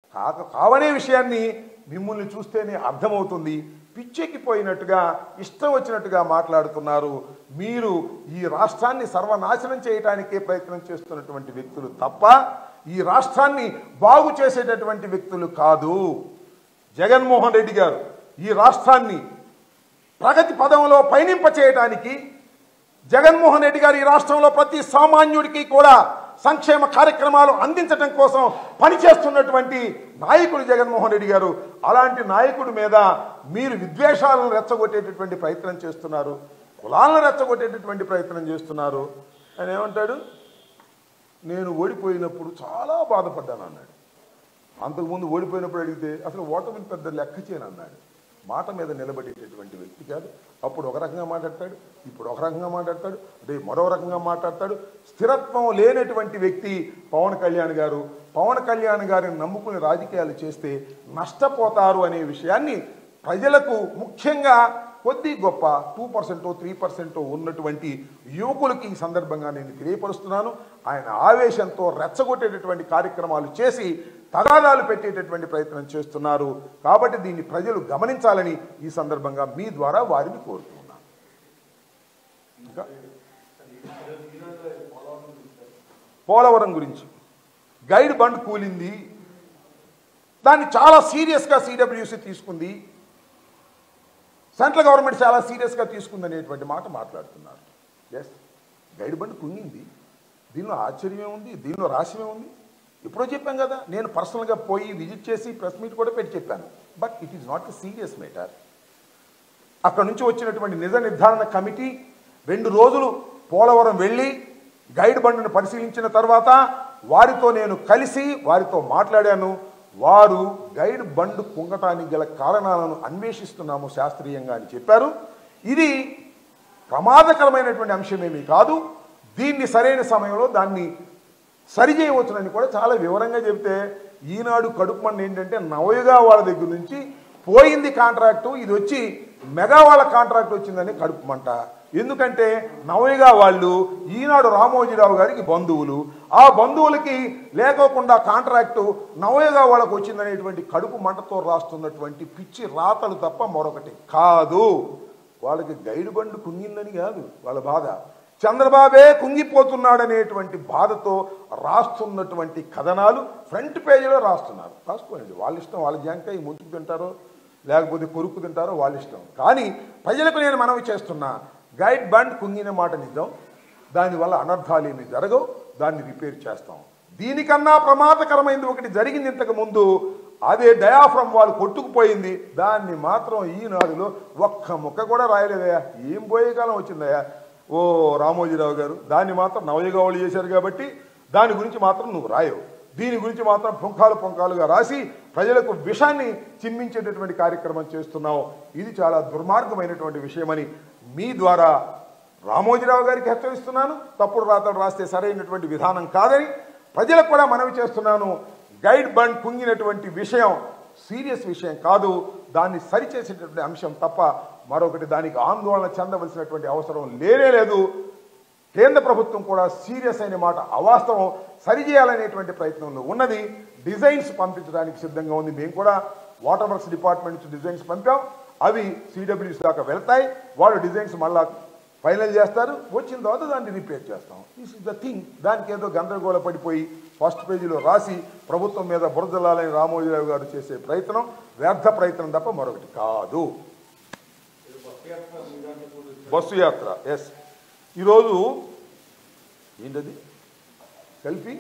కాక కావనే విషయాన్ని మిమ్మల్ని చూస్తేనే అర్థమవుతుంది పిచ్చెక్కిపోయినట్టుగా ఇష్టం వచ్చినట్టుగా మాట్లాడుతున్నారు మీరు ఈ రాష్ట్రాన్ని సర్వనాశనం చేయడానికే ప్రయత్నం చేస్తున్నటువంటి వ్యక్తులు తప్ప ఈ రాష్ట్రాన్ని బాగు చేసేటటువంటి వ్యక్తులు కాదు జగన్మోహన్ రెడ్డి గారు ఈ రాష్ట్రాన్ని ప్రగతి పదంలో పయనింప చేయడానికి జగన్మోహన్ రెడ్డి గారు ఈ రాష్ట్రంలో ప్రతి సామాన్యుడికి కూడా సంక్షేమ కార్యక్రమాలు అందించడం కోసం పనిచేస్తున్నటువంటి నాయకుడు జగన్మోహన్ రెడ్డి గారు అలాంటి నాయకుడి మీద మీరు విద్వేషాలను రెచ్చగొట్టేటటువంటి ప్రయత్నం చేస్తున్నారు కులాలను రెచ్చగొట్టేటటువంటి ప్రయత్నం చేస్తున్నారు ఆయన ఏమంటాడు నేను ఓడిపోయినప్పుడు చాలా బాధపడ్డాను అన్నాడు అంతకుముందు ఓడిపోయినప్పుడు అడిగితే అసలు ఓటమిని పెద్ద లెక్క చేయను అన్నాడు మాట మీద నిలబడేటటువంటి వ్యక్తి కాదు అప్పుడు ఒక రకంగా మాట్లాడతాడు ఇప్పుడు ఒక రకంగా మాట్లాడతాడు రేపు మరో రకంగా మాట్లాడతాడు స్థిరత్వం లేనటువంటి వ్యక్తి పవన్ కళ్యాణ్ గారు పవన్ కళ్యాణ్ గారిని నమ్ముకుని రాజకీయాలు చేస్తే నష్టపోతారు అనే విషయాన్ని ప్రజలకు ముఖ్యంగా కొద్ది గొప్ప టూ పర్సెంట్ త్రీ పర్సెంట్ ఉన్నటువంటి యువకులకి ఈ సందర్భంగా నేను తెలియపరుస్తున్నాను ఆయన ఆవేశంతో రెచ్చగొట్టేటటువంటి కార్యక్రమాలు చేసి తగాదాలు పెట్టేటటువంటి ప్రయత్నం చేస్తున్నారు కాబట్టి దీన్ని ప్రజలు గమనించాలని ఈ సందర్భంగా మీ ద్వారా వారిని కోరుతున్నాను ఇంకా పోలవరం గురించి గైడ్ బండ్ కూలింది దాన్ని చాలా సీరియస్గా సిడబ్ల్యూసి తీసుకుంది సెంట్రల్ గవర్నమెంట్ చాలా సీరియస్గా తీసుకుందనేటువంటి మాట మాట్లాడుతున్నారు ఎస్ గైడ్ బండ్ కుంగింది దీనిలో ఆశ్చర్యమే ఉంది దీనిలో రాష్యమే ఉంది ఎప్పుడో చెప్పాం కదా నేను పర్సనల్గా పోయి విజిట్ చేసి ప్రెస్ మీట్ కూడా పెట్టి చెప్పాను but it is not a serious matter అక్కడ నుంచి వచ్చినటువంటి నిజ నిర్ధారణ కమిటీ రెండు రోజులు పోలవరం వెళ్ళి గైడ్ బండ్ను పరిశీలించిన తర్వాత వారితో నేను కలిసి వారితో మాట్లాడాను వారు గైడ్ బండ్ కుంగటానికి గల కారణాలను అన్వేషిస్తున్నాము శాస్త్రీయంగా అని చెప్పారు ఇది ప్రమాదకరమైనటువంటి అంశమేమీ కాదు దీన్ని సరైన సమయంలో దాన్ని సరిచేయవచ్చునని కూడా చాలా వివరంగా చెప్తే ఈనాడు కడుపు మండ ఏంటంటే నవయుగా వాళ్ళ దగ్గర నుంచి పోయింది కాంట్రాక్టు ఇది వచ్చి మెగా వాళ్ళ కాంట్రాక్ట్ వచ్చిందని కడుపు మంట ఎందుకంటే నవయుగా వాళ్ళు ఈనాడు రామోజీరావు గారికి బంధువులు ఆ బంధువులకి లేకోకుండా కాంట్రాక్టు నవయుగా వాళ్ళకు వచ్చిందనేటువంటి కడుపు మంటతో రాస్తున్నటువంటి పిచ్చి రాతలు తప్ప మరొకటి కాదు వాళ్ళకి గైడ్ బండ్ కుంగిందని కాదు వాళ్ళ బాధ చంద్రబాబే కుంగిపోతున్నాడనేటువంటి బాధతో రాస్తున్నటువంటి కథనాలు ఫ్రంట్ పేజీలో రాస్తున్నారు రాసుకోండి వాళ్ళ ఇష్టం వాళ్ళ జాంకాయ ముంచుకు తింటారో లేకపోతే కొరుకు తింటారో వాళ్ళ ఇష్టం కానీ ప్రజలకు నేను మనవి చేస్తున్నా గైడ్ బండ్ కుంగిన మాట నిజం దానివల్ల అనర్థాలు ఏమి జరగవు దాన్ని రిపేర్ చేస్తాం దీనికన్నా ప్రమాదకరమైంది ఒకటి జరిగింది ఇంతకు ముందు అదే డయాఫ్రమ్ వాళ్ళు కొట్టుకుపోయింది దాన్ని మాత్రం ఈనాడులో ఒక్క ముక్క కూడా రాయలేదయ్యా ఏం పోయే కాలం వచ్చిందయ్యా ఓ రామోజీరావు గారు దాన్ని మాత్రం నవయుగ వాళ్ళు చేశారు కాబట్టి దాని గురించి మాత్రం నువ్వు రాయవు దీని గురించి మాత్రం పుంఖాలు పుంఖాలుగా రాసి ప్రజలకు విషాన్ని చిమ్మించేటటువంటి కార్యక్రమం చేస్తున్నావు ఇది చాలా దుర్మార్గమైనటువంటి విషయమని మీ ద్వారా రామోజీరావు గారికి హెచ్చరిస్తున్నాను తప్పుడు రాతలు రాస్తే సరైనటువంటి విధానం కాదని ప్రజలకు కూడా మనవి చేస్తున్నాను గైడ్ బండ్ కుంగినటువంటి విషయం సీరియస్ విషయం కాదు దాన్ని సరిచేసేటటువంటి అంశం తప్ప మరొకటి దానికి ఆందోళన చెందవలసినటువంటి అవసరం లేనే లేదు కేంద్ర ప్రభుత్వం కూడా సీరియస్ అయిన మాట అవాస్తవం సరిచేయాలనేటువంటి ప్రయత్నంలో ఉన్నది డిజైన్స్ పంపించడానికి సిద్ధంగా ఉంది మేము కూడా వాటర్ వర్క్స్ డిపార్ట్మెంట్ నుంచి డిజైన్స్ పంపాం అవి సిడబ్ల్యూసి దాకా వెళ్తాయి వాళ్ళు డిజైన్స్ మళ్ళా ఫైనల్ చేస్తారు వచ్చిన తర్వాత దాన్ని రిపేర్ చేస్తాం దిస్ ఇస్ ద థింగ్ దానికి ఏదో గందరగోళ పడిపోయి ఫస్ట్ పేజీలో రాసి ప్రభుత్వం మీద బురదలాలని రామోజీరావు గారు చేసే ప్రయత్నం వ్యర్థ ప్రయత్నం తప్ప మరొకటి కాదు బస్సు యాత్ర ఎస్ ఈరోజు ఏంటది సెల్ఫీ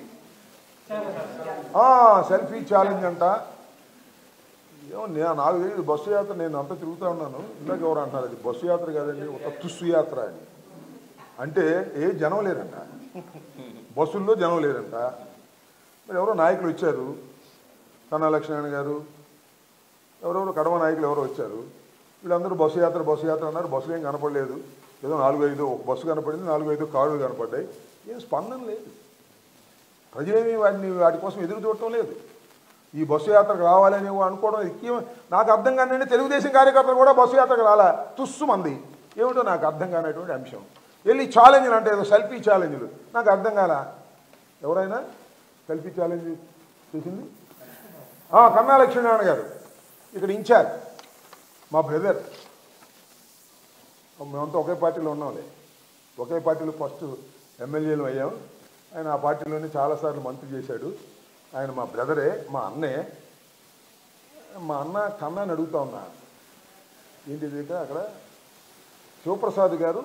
సెల్ఫీ ఛాలెంజ్ అంట ఏమో నేను నాకు తెలియదు బస్సు యాత్ర నేను అంతా తిరుగుతూ ఉన్నాను ఇందాక ఎవరు అంటారు అది బస్సు యాత్ర కాదండి ఒక తుస్సు యాత్ర అని అంటే ఏ జనం లేరంట బస్సుల్లో జనం లేరంట మరి ఎవరో నాయకులు వచ్చారు కన్నా లక్ష్మణ్ గారు ఎవరెవరు కడమ నాయకులు ఎవరో వచ్చారు వీళ్ళందరూ బస్సు యాత్ర బస్సు యాత్ర అన్నారు బస్సులు ఏం కనపడలేదు ఏదో నాలుగు ఐదు ఒక బస్సు కనపడింది నాలుగు ఐదు కార్లు కనపడ్డాయి ఏం స్పందన లేదు ప్రజలేమి వాటిని వాటి కోసం ఎదురు చూడటం లేదు ఈ బస్సు యాత్రకు రావాలని అనుకోవడం ఎక్కి నాకు అర్థం కాని తెలుగుదేశం కార్యకర్తలు కూడా బస్సు యాత్రకు రాలా తుస్సు మంది ఏమిటో నాకు అర్థం కానటువంటి అంశం వెళ్ళి ఛాలెంజ్లు అంటే ఏదో సెల్ఫీ ఛాలెంజ్లు నాకు అర్థం కాల ఎవరైనా సెల్ఫీ ఛాలెంజ్ చేసింది ఆ, కన్నా లక్ష్మీనారాయణ గారు ఇక్కడ ఇన్ఛార్జ్ మా బ్రదర్ మేమంతా ఒకే పార్టీలో ఉన్నాంలే ఒకే పార్టీలో ఫస్ట్ ఎమ్మెల్యేలు అయ్యాం ఆయన ఆ పార్టీలోనే చాలాసార్లు మంత్రి చేశాడు ఆయన మా బ్రదరే మా అన్నే మా అన్న కన్నాని అడుగుతా ఉన్నా ఏంటిది ఇక అక్కడ శివప్రసాద్ గారు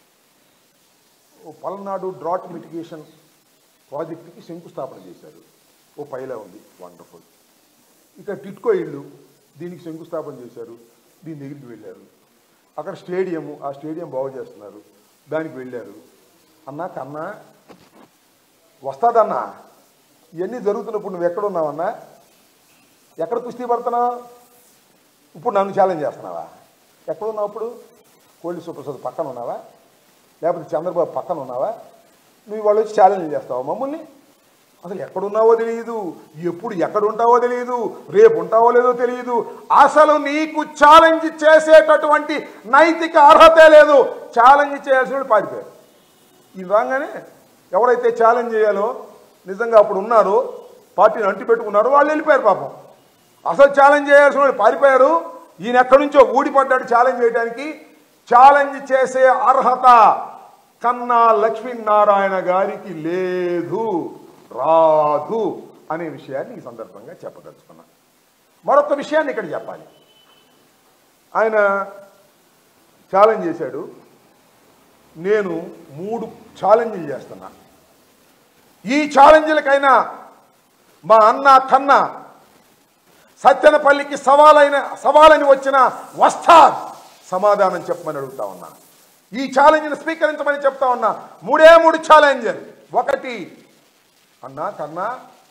ఓ పల్నాడు డ్రాట్ మిటిగేషన్ ప్రాజెక్టుకి శంకుస్థాపన చేశారు ఓ పైలా ఉంది వండర్ఫుల్ ఇక టిట్కో ఇల్లు దీనికి శంకుస్థాపన చేశారు దీని దగ్గరికి వెళ్ళారు అక్కడ స్టేడియము ఆ స్టేడియం బాగు చేస్తున్నారు దానికి వెళ్ళారు అన్నా కన్నా వస్తాదన్నా ఇవన్నీ జరుగుతున్నప్పుడు నువ్వు ఎక్కడున్నావన్నా ఎక్కడ కుస్తీ పడుతున్నావు ఇప్పుడు నన్ను ఛాలెంజ్ చేస్తున్నావా ఎక్కడున్నావు ఇప్పుడు కోళ్ళి సుప్రసాద్ పక్కన ఉన్నావా లేకపోతే చంద్రబాబు పక్కన ఉన్నావా నువ్వు వాళ్ళు వచ్చి ఛాలెంజ్ చేస్తావా మమ్మల్ని అసలు ఎక్కడున్నావో తెలియదు ఎప్పుడు ఎక్కడ ఉంటావో తెలియదు రేపు ఉంటావో లేదో తెలియదు అసలు నీకు ఛాలెంజ్ చేసేటటువంటి నైతిక అర్హతే లేదు ఛాలెంజ్ చేయాల్సిన వాళ్ళు పారిపోయారు ఈ రాగానే ఎవరైతే ఛాలెంజ్ చేయాలో నిజంగా అప్పుడు ఉన్నారో పార్టీని అంటి పెట్టుకున్నారో వాళ్ళు వెళ్ళిపోయారు పాపం అసలు ఛాలెంజ్ చేయాల్సిన వాళ్ళు పారిపోయారు ఈయన ఎక్కడి నుంచో ఊడిపడ్డాడు ఛాలెంజ్ చేయడానికి ఛాలెంజ్ చేసే అర్హత కన్నా లక్ష్మీనారాయణ గారికి లేదు రాదు అనే విషయాన్ని ఈ సందర్భంగా చెప్పదలుచుకున్నా మరొక విషయాన్ని ఇక్కడ చెప్పాలి ఆయన ఛాలెంజ్ చేశాడు నేను మూడు ఛాలెంజ్లు చేస్తున్నా ఈ ఛాలెంజ్లకైనా మా అన్న కన్న సత్యనపల్లికి సవాలైన సవాలని వచ్చిన వస్తా సమాధానం చెప్పమని అడుగుతా ఉన్నా ఈ ఛాలెంజ్ని స్వీకరించమని చెప్తా ఉన్నా మూడే మూడు ఛాలెంజ్ ఒకటి అన్నా కన్నా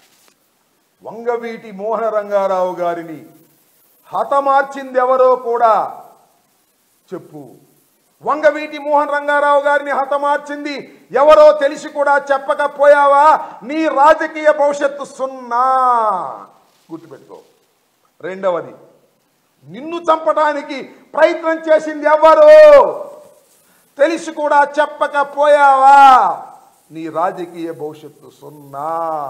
వంగవీటి మోహన రంగారావు గారిని హతమార్చిందెవరో కూడా చెప్పు వంగవీటి మోహన్ రంగారావు గారిని హతమార్చింది ఎవరో తెలిసి కూడా చెప్పకపోయావా నీ రాజకీయ భవిష్యత్తు సున్నా గుర్తుపెట్టుకో రెండవది నిన్ను చంపడానికి ప్రయత్నం చేసింది ఎవరు తెలిసి కూడా చెప్పకపోయావా నీ రాజకీయ భవిష్యత్తు సున్నా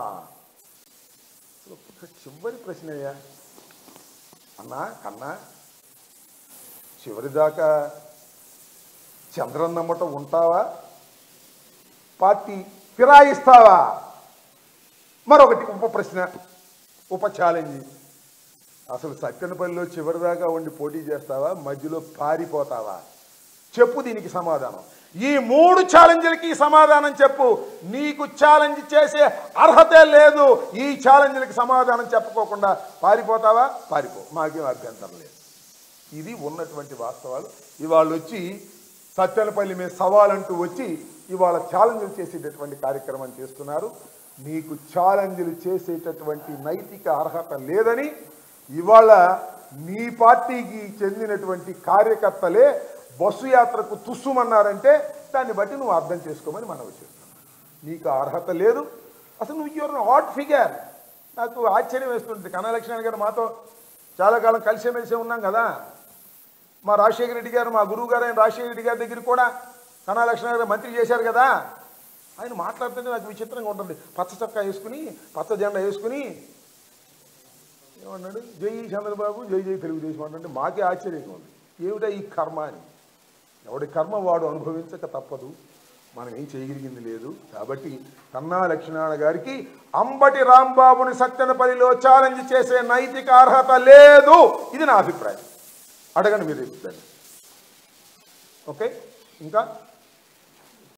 ఒక చివరి ప్రశ్న అయ్యా అన్నా కన్నా చివరిదాకా చంద్రన్ నమ్మటం ఉంటావా పార్టీ ఫిరాయిస్తావా మరొకటి ఉప ప్రశ్న ఉప ఛాలెంజ్ అసలు సత్యనపల్లిలో చివరిదాకా ఉండి పోటీ చేస్తావా మధ్యలో పారిపోతావా చెప్పు దీనికి సమాధానం ఈ మూడు ఛాలెంజ్లకి సమాధానం చెప్పు నీకు ఛాలెంజ్ చేసే అర్హతే లేదు ఈ ఛాలెంజ్లకి సమాధానం చెప్పుకోకుండా పారిపోతావా పారిపో మాకేం అభ్యంతరం లేదు ఇది ఉన్నటువంటి వాస్తవాలు ఇవాళ వచ్చి సత్యనపల్లి మీద సవాలంటూ వచ్చి ఇవాళ ఛాలెంజ్లు చేసేటటువంటి కార్యక్రమం చేస్తున్నారు నీకు ఛాలెంజ్లు చేసేటటువంటి నైతిక అర్హత లేదని ఇవాళ నీ పార్టీకి చెందినటువంటి కార్యకర్తలే బస్సు యాత్రకు తుస్సుమన్నారంటే దాన్ని బట్టి నువ్వు అర్థం చేసుకోమని మనం చేస్తున్నాం నీకు ఆ అర్హత లేదు అసలు నువ్వు యువర్ హాట్ ఫిగర్ నాకు ఆశ్చర్యం వేస్తుంటుంది కన్నలక్ష్మణ్ గారు మాతో చాలా కాలం కలిసిమెలిసి ఉన్నాం కదా మా రాజశేఖర రెడ్డి గారు మా గురువు గారు అయిన రాజశేఖర రెడ్డి గారి దగ్గర కూడా కన్నా లక్ష్మణ గారు మంత్రి చేశారు కదా ఆయన మాట్లాడుతుంటే నాకు విచిత్రంగా ఉంటుంది పచ్చ చొక్కా వేసుకుని పచ్చ జెండా వేసుకుని ఏమన్నాడు జై చంద్రబాబు జై జై తెలుగుదేశం అంటే మాకే ఆశ్చర్యంగా ఉంది ఏమిటా ఈ కర్మ అని ఎవడి కర్మ వాడు అనుభవించక తప్పదు మనం ఏం చేయగలిగింది లేదు కాబట్టి కన్నా లక్ష్మణ గారికి అంబటి రాంబాబుని సత్యనపల్లిలో ఛాలెంజ్ చేసే నైతిక అర్హత లేదు ఇది నా అభిప్రాయం అడగండి మీరు చెప్తాను ఓకే ఇంకా